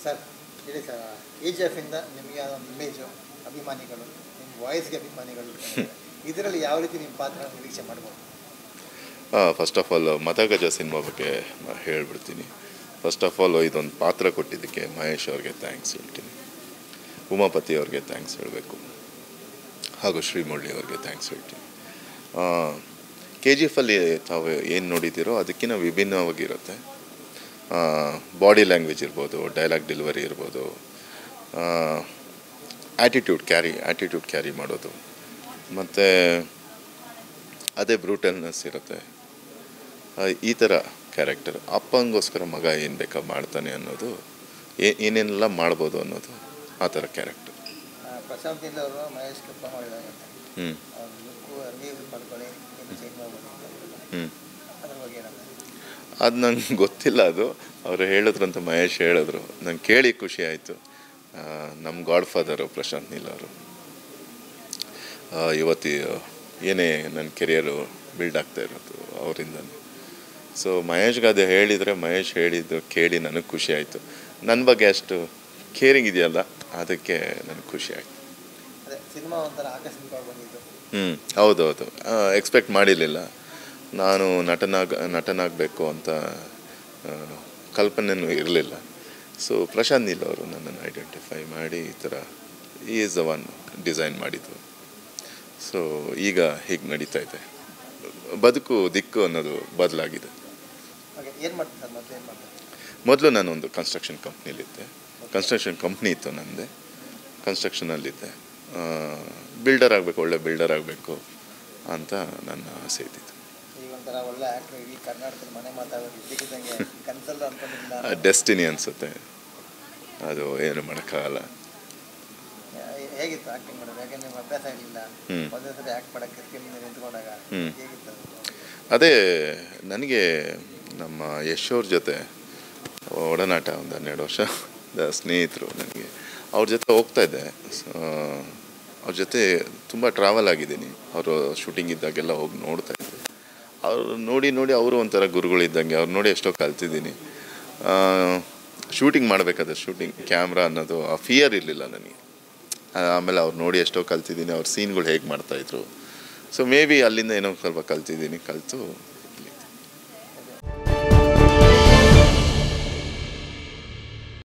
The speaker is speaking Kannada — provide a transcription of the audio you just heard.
ಸರ್ ಹೇಳಿ ಸರ್ ಕೆ ಜಿ ಎಫಿಂದ ನಿಮಗೆ ಒಂದು ಇಮೇಜು ಅಭಿಮಾನಿಗಳು ನಿಮ್ಮ ವಾಯ್ಸ್ಗೆ ಅಭಿಮಾನಿಗಳು ಇದರಲ್ಲಿ ಯಾವ ರೀತಿ ನಿಮ್ಮ ಪಾತ್ರ ನಿರೀಕ್ಷೆ ಮಾಡ್ಬೋದು first of all Madagaja cinema ಬಗ್ಗೆ ನಾ ಹೇಳ್ಬಿಡ್ತೀನಿ ಫಸ್ಟ್ ಆಫ್ ಆಲ್ ಇದೊಂದು ಪಾತ್ರ ಕೊಟ್ಟಿದ್ದಕ್ಕೆ ಮಹೇಶ್ ಅವ್ರಿಗೆ ಥ್ಯಾಂಕ್ಸ್ ಹೇಳ್ತೀನಿ ಉಮಾಪತಿ ಅವ್ರಿಗೆ ಥ್ಯಾಂಕ್ಸ್ ಹೇಳಬೇಕು ಹಾಗೂ ಶ್ರೀಮುರಳಿ ಅವ್ರಿಗೆ ಥ್ಯಾಂಕ್ಸ್ ಹೇಳ್ತೀನಿ ಕೆ ಜಿ ಎಫಲ್ಲಿ ತಾವು ಏನು ನೋಡಿದ್ದೀರೋ ಅದಕ್ಕಿಂತ ವಿಭಿನ್ನವಾಗಿರುತ್ತೆ ಬಾಡಿ ಲ್ಯಾಂಗ್ವೇಜ್ ಇರ್ಬೋದು ಡೈಲಾಗ್ ಡೆಲಿವರಿ ಇರ್ಬೋದು ಆ್ಯಟಿಟ್ಯೂಡ್ ಕ್ಯಾರಿ ಆ್ಯಟಿಟ್ಯೂಡ್ ಕ್ಯಾರಿ ಮಾಡೋದು ಮತ್ತು ಅದೇ ಬ್ರೂಟಲ್ನೆಸ್ ಇರುತ್ತೆ ಆ, ಈ ಥರ ಕ್ಯಾರೆಕ್ಟರ್ ಅಪ್ಪಂಗೋಸ್ಕರ ಮಗ ಏನು ಬೇಕಾ ಮಾಡ್ತಾನೆ ಅನ್ನೋದು ಏ- ಏನೇನೆಲ್ಲ ಮಾಡ್ಬೋದು ಅನ್ನೋದು ಆ ಥರ ಕ್ಯಾರೆಕ್ಟರ್ ಆ, ಪ್ರಶಾಂತ್ ನೀಲ್ ಅವರು ಮಹೇಶ್ ಕಪ್ಪ ಮಾಡಿದಾಗ ಹ್ಞೂ ಅವ್ರ ಲುಕ್ಕು ಹಂಗೆ ಇದು ಮಾಡ್ಕೊಳ್ಳಿ ಏನು ಚೇಂಜ್ ಮಾಡ್ಬೋದು ಅಂತ ಹ್ಞೂ ಅದ್ರ ಬಗ್ಗೆ ಏನಂತ ಅದು ನಂಗೆ ಗೊತ್ತಿಲ್ಲ ಅದು ಅವರು ಹೇಳಿದ್ರು ಅಂತ ಮಹೇಶ್ ಹೇಳಿದ್ರು ನಂಗೆ ಕೇಳಿ ಖುಷಿ ಆಯಿತು ನಮ್ಮ ಗಾಡ್ ಫಾದರು ಪ್ರಶಾಂತ್ ನೀಲ್ ಅವರು ಇವತ್ತು ಏನೇ ನನ್ನ ಕೆರಿಯರು ಬಿಲ್ಡ್ ಆಗ್ತಾ ಇರೋದು ಅವರಿಂದನೇ ಸೊ ಮಹೇಶ್ಗೆ ಅದು ಹೇಳಿದರೆ ಮಹೇಶ್ ಹೇಳಿದ್ದು ಕೇಳಿ ನನಗೆ ಖುಷಿ ಆಯಿತು ನನ್ನ ಬಗ್ಗೆ ಅಷ್ಟು ಕೇರಿಂಗ್ ಇದೆಯಲ್ಲ ಅದಕ್ಕೆ ನನಗೆ ಖುಷಿ ಆಯಿತು ಅದೇ ಸಿನಿಮಾ ಒಂಥರ ಆಕಸ್ಮಿಕವಾಗಿ ಬಂದಿದ್ದು ಹ್ಞೂ ಹೌದೌದು ಎಕ್ಸ್ಪೆಕ್ಟ್ ಮಾಡಿರಲಿಲ್ಲ ನಾನು ನಟನಾಗ ನಟನಾಗಬೇಕು ಅಂತ ಆ, ಕಲ್ಪನೆನೂ ಇರಲಿಲ್ಲ ಸೊ ಪ್ರಶಾಂತ್ ನೀಲ್ ಅವರು ನನ್ನನ್ನು ಐಡೆಂಟಿಫೈ ಮಾಡಿ ಈ ಥರ ಈ ಈಸ್ ದ ಒನ್ ಡಿಸೈನ್ ಮಾಡಿದ್ದು ಸೊ ಈಗ ಹೀಗೆ ನಡೀತಾ ಇದೆ ಬದುಕು ದಿಕ್ಕು ಅನ್ನೋದು ಬದಲಾಗಿದೆ ಓಕೆ ಏನು ಮಾಡ್ತೀವಿ ಸರ್ ಮೊದಲು ಏನು ಮಾಡ್ತೀವಿ ಮೊದಲು ನಾನೊಂದು ಕನ್ಸ್ಟ್ರಕ್ಷನ್ ಕಂಪ್ನಿಲಿದ್ದೆ ಕನ್ಸ್ಟ್ರಕ್ಷನ್ ಕಂಪ್ನಿ ಇತ್ತು ನನ್ನದೇ ಕನ್ಸ್ಟ್ರಕ್ಷನಲ್ಲಿದ್ದೆ ಬಿಲ್ಡರ್ ಆಗಬೇಕು ಒಳ್ಳೆ ಬಿಲ್ಡರ್ ಆಗಬೇಕು ಅಂತ ನನ್ನ ಆಸೆ ಇದ್ದಿತ್ತು ಈಗ ಒಂಥರ ಒಳ್ಳೆ ಆ್ಯಕ್ಟ್ರು ಇಡೀ ಕರ್ನಾಟಕದ ಮನೆ ಮಾತಾಡೋದು ಇದ್ದಕ್ಕಿದ್ದಂಗೆ ಕನಸಲ್ಲೂ ಅನ್ಕೊಂಡಿಲ್ಲ ಡೆಸ್ಟಿನಿ ಅನಿಸುತ್ತೆ ಅದು ಏನು ಮಾಡೋಕ್ಕಾಗಲ್ಲ ಹೇಗಿತ್ತು ಆ್ಯಕ್ಟಿಂಗ್ ಮಾಡೋದು ಯಾಕೆ ನಿಮ್ಗೆ ಅಭ್ಯಾಸ ಇರಲಿಲ್ಲ ಹ್ಮ್. ಒಂದೇ ಸರಿ ಆ್ಯಕ್ಟ್ ಮಾಡೋಕ್ಕೆ ಸ್ಕ್ರೀನ್ ಮುಂದೆ ನಿಂತ್ಕೊಂಡಾಗ ಹ್ಮ್. ಹೇಗಿತ್ತು ಅದು? ಅದೇ ನನಗೆ ನಮ್ಮ ಯಶ್ ಅವ್ರ ಜೊತೆ ಒಡನಾಟ ಒಂದು ಹನ್ನೆರಡು ವರ್ಷ ಸ್ನೇಹಿತರು ನನಗೆ ಅವ್ರ ಜೊತೆ ಹೋಗ್ತಾ ಇದ್ದೆ ಸೊ, ಅವ್ರ ಜೊತೆ ತುಂಬ ಟ್ರಾವೆಲ್ ಆಗಿದ್ದೀನಿ ಅವರು ಶೂಟಿಂಗ್ ಇದ್ದಾಗೆಲ್ಲ ಹೋಗಿ ನೋಡ್ತಾ ಇದ್ದೆ ಅವ್ರು ನೋಡಿ ನೋಡಿ ಅವರು ಒಂಥರ ಗುರುಗಳಿದ್ದಂಗೆ ಅವ್ರು ನೋಡಿ ಎಷ್ಟೋ ಕಲ್ತಿದ್ದೀನಿ ಶೂಟಿಂಗ್ ಮಾಡಬೇಕಾದ್ರೆ ಶೂಟಿಂಗ್ ಕ್ಯಾಮ್ರಾ ಅನ್ನೋದು ಆ ಫಿಯರ್ ಇರಲಿಲ್ಲ ನನಗೆ ಆಮೇಲೆ ಅವ್ರು ನೋಡಿ ಎಷ್ಟೋ ಕಲ್ತಿದ್ದೀನಿ ಅವ್ರ ಸೀನ್ಗಳು ಹೇಗೆ ಮಾಡ್ತಾಯಿದ್ರು ಸೊ ಮೇ ಬಿ ಅಲ್ಲಿಂದ ಏನೋ ಸ್ವಲ್ಪ ಕಲ್ತಿದ್ದೀನಿ ಕಲಿತು